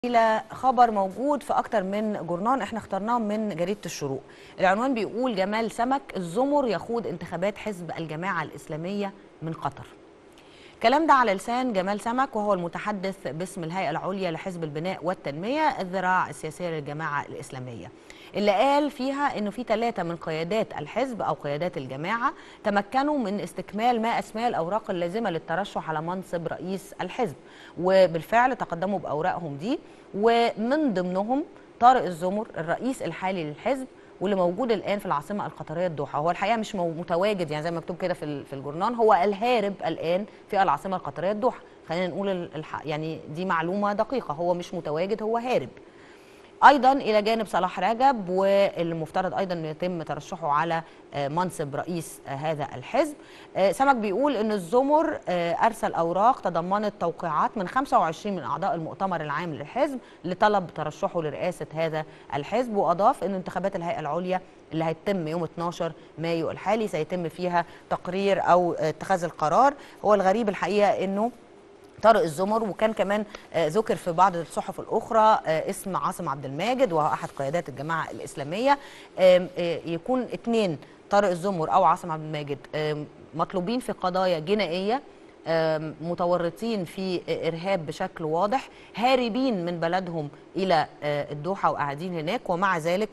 إلى خبر موجود في أكتر من جورنان احنا اخترناه من جريدة الشروق العنوان بيقول جمال سمك الزمر يخوض انتخابات حزب الجماعة الإسلامية من قطر الكلام ده على لسان جمال سمك وهو المتحدث باسم الهيئة العليا لحزب البناء والتنمية الذراع السياسية للجماعة الإسلامية اللي قال فيها انه في ثلاثة من قيادات الحزب او قيادات الجماعة تمكنوا من استكمال ما اسماه الاوراق اللازمة للترشح على منصب رئيس الحزب وبالفعل تقدموا باوراقهم دي ومن ضمنهم طارق الزمر الرئيس الحالي للحزب واللي موجود الان في العاصمه القطريه الدوحه هو الحقيقه مش متواجد يعني زي ما مكتوب كده في في الجورنان هو الهارب الان في العاصمه القطريه الدوحه خلينا نقول الحق يعني دي معلومه دقيقه هو مش متواجد هو هارب ايضا الى جانب صلاح رجب والمفترض ايضا انه يتم ترشحه على منصب رئيس هذا الحزب سمك بيقول ان الزمر ارسل اوراق تضمنت توقيعات من 25 من اعضاء المؤتمر العام للحزب لطلب ترشحه لرئاسه هذا الحزب واضاف ان انتخابات الهيئه العليا اللي هيتم يوم 12 مايو الحالي سيتم فيها تقرير او اتخاذ القرار هو الغريب الحقيقه انه طارق الزمر وكان كمان ذكر في بعض الصحف الاخرى اسم عاصم عبد الماجد وهو احد قيادات الجماعه الاسلاميه يكون اثنين طارق الزمر او عاصم عبد الماجد مطلوبين في قضايا جنائيه متورطين في ارهاب بشكل واضح هاربين من بلدهم الى الدوحه وقاعدين هناك ومع ذلك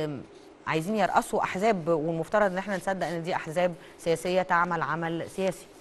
عايزين يرأسوا احزاب والمفترض ان احنا نصدق ان دي احزاب سياسيه تعمل عمل سياسي